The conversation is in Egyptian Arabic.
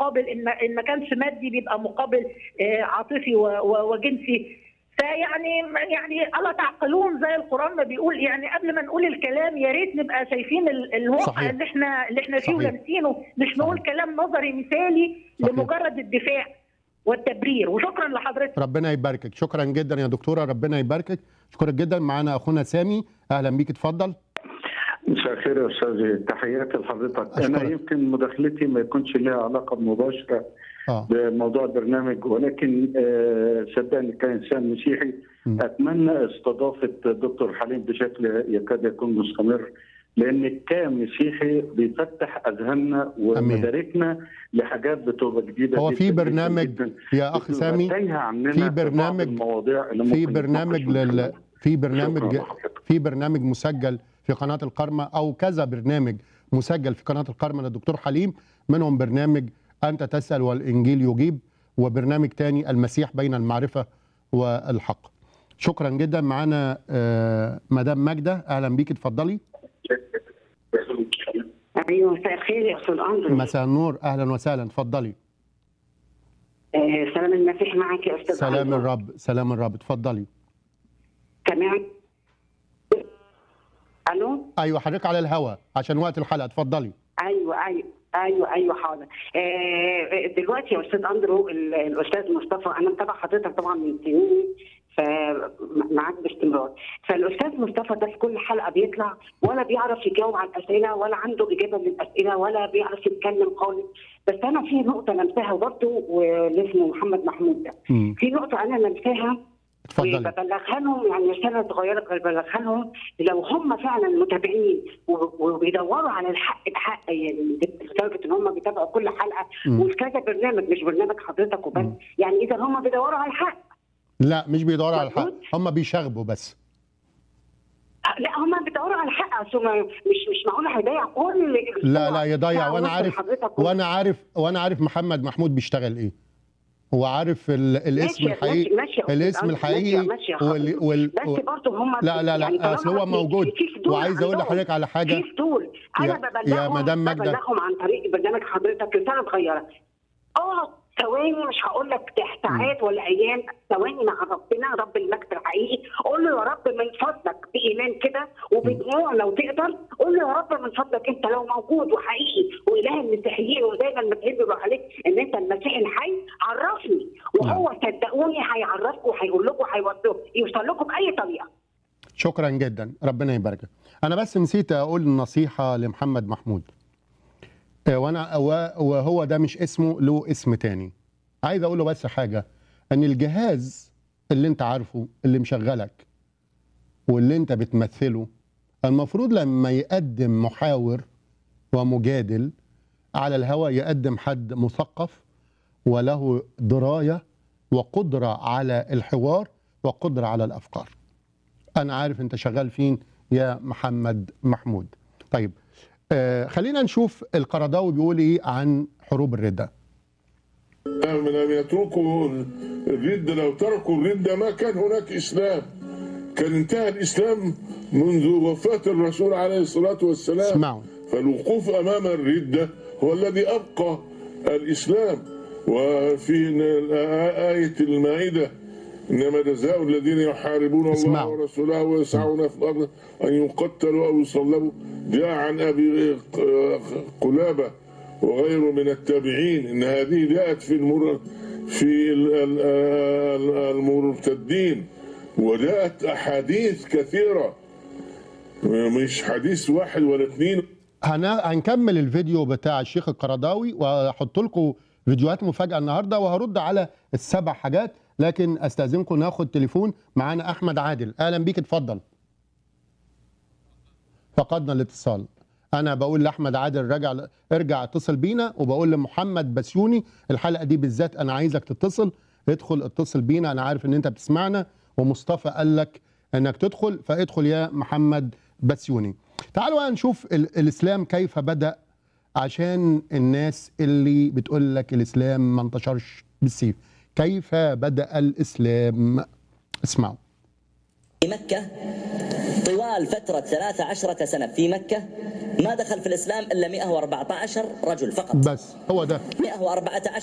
مقابل ان ما- ان ما كانش مادي بيبقى مقابل آه، عاطفي و- و- وجنسي فيعني يعني الا تعقلون زي القران ما بيقول يعني قبل ما نقول الكلام يا ريت نبقى شايفين ال- الواقع صحيح. اللي احنا اللي احنا فيه صحيح. ولامسينه مش نقول كلام نظري مثالي صحيح. لمجرد الدفاع والتبرير وشكرا لحضرتك ربنا يباركك شكرا جدا يا دكتوره ربنا يباركك شكرا جدا معانا اخونا سامي اهلا بيك اتفضل مساء الخير يا استاذ تحياتي لحضرتك أشكرك. انا يمكن مداخلتي ما يكونش لها علاقه مباشره اه بموضوع البرنامج ولكن آه، صدقني كانسان مسيحي م. اتمنى استضافه الدكتور حليم بشكل يكاد يكون مستمر لان كمسيحي بيفتح اذهاننا ومداركنا لحاجات بتبقى جديده هو جداً في جداً برنامج جداً. يا اخ بتبقى سامي تايهة عننا في بعض برنامج- المواضيع اللي في ممكن برنامج نتناقش من لل خلالها. في برنامج شكراً لحضرتك. في برنامج مسجل في قناه القرمه او كذا برنامج مسجل في قناه القرمه للدكتور حليم منهم برنامج انت تسال والانجيل يجيب وبرنامج تاني المسيح بين المعرفه والحق شكرا جدا معانا آه، مدام ماجده اهلا بيك اتفضلي ايوه مساء الخير يا استاذ اندرو مساء النور اهلا وسهلا اتفضلي آه سلام المسيح معك يا استاذ سلام أندرو. الرب سلام الرب اتفضلي تمام الو ايوه حضرتك على الهوا عشان وقت الحلقه اتفضلي ايوه ايوه ايوه ايوه حاضر آه دلوقتي يا استاذ اندرو ال- الاستاذ مصطفى انا متابع حضرتك طبعا من سنين فمعاك باستمرار فالاستاذ مصطفى ده في كل حلقه بيطلع ولا بيعرف يجاوب على الاسئله ولا عنده اجابه للاسئله ولا بيعرف يتكلم خالص بس انا في نقطه لمساها برضه واللي اسمه محمد محمود ده مم. في نقطه انا لمساها اتفضلي وببلغها لهم يعني رساله صغيره ببلغها لهم لو هم فعلا متابعين و- وبيدوروا على الحق بحق يعني لدرجه ان هم بيتابعوا كل حلقه مم. وفي كذا برنامج مش برنامج حضرتك وبس مم. يعني اذا هم بيدوروا على الحق لا مش بيدوروا على الحق مظبوط. هم بيشاغبوا بس لا هم بيدوروا على الحق اصل ما- مش مش معقول هيضيع كل لا لا يضيع ساعة وانا ونص عارف لحضرتك وانا عارف وانا عارف محمد محمود بيشتغل ايه هو عارف ال- الاسم ماشي- الحقيقي ماشي- ماشي يا أستاذ الاسم أندرو، الحقيقي ماشي- ماشي يا وال حضرتك. وال بس برضه هم لا لا لا يعني طالما اصل هو في- موجود في فضول وعايز اقول عندهم. لحضرتك على حاجه في فضول انا يا- ببلغهم يا مدام ماجدة. ببلغهم عن طريق برنامج حضرتك رساله صغيره اه ثواني مش هقول لك ساعات ولا ايام ثواني مع ربنا رب المجد الحقيقي قول له يا رب من فضلك بايمان كده وبدموع لو تقدر قول له يا رب من فضلك انت لو موجود وحقيقي واله المسيحيين وزي ما المسيحيين بيقولوا عليك ان انت المسيح الحي عرفني وهو صدقوني هيعرفكم وهيقول لكم هيوصل يوصل لكم باي طريقه شكرا جدا ربنا يباركك انا بس نسيت اقول نصيحه لمحمد محمود آه، وانا و- وهو ده مش اسمه له اسم تاني عايز اقول له بس حاجه ان الجهاز اللي انت عارفه اللي مشغلك واللي انت بتمثله المفروض لما يقدم محاور ومجادل على الهوى يقدم حد مثقف وله درايه وقدره على الحوار وقدره على الافكار انا عارف انت شغال فين يا محمد محمود طيب آه خلينا نشوف القرضاوي بيقول ايه عن حروب الردة من أن يتركوا الردة لو تركوا الردة ما كان هناك إسلام كان انتهى الإسلام منذ وفاة الرسول عليه الصلاة والسلام اسمعوا فالوقوف أمام الردة هو الذي أبقى الإسلام وفي آية المائدة إنما جزاء الذين يحاربون الله اسمعوا. ورسوله ويسعون في الأرض أن يقتلوا أو يصلبوا جاء عن أبي قلابة وغيره من التابعين إن هذه جاءت في المر في ال- ال- ال- المرتدين وجاءت أحاديث كثيرة مش حديث واحد ولا اثنين هن... هنكمل الفيديو بتاع الشيخ القرضاوي وهحط لكم فيديوهات مفاجأة النهاردة وهرد على السبع حاجات لكن استاذنكم ناخد تليفون معانا احمد عادل اهلا بيك اتفضل فقدنا الاتصال انا بقول لاحمد عادل رجع ارجع اتصل بينا وبقول لمحمد بسيوني الحلقه دي بالذات انا عايزك تتصل ادخل اتصل بينا انا عارف ان انت بتسمعنا ومصطفى قال لك انك تدخل فادخل يا محمد بسيوني تعالوا بقى نشوف ال- الاسلام كيف بدا عشان الناس اللي بتقول لك الاسلام ما انتشرش بالسيف كيف بدا الاسلام اسمعوا مكة طوال فترة 13 سنة في مكة ما دخل في الإسلام إلا 114 رجل فقط بس هو ده 114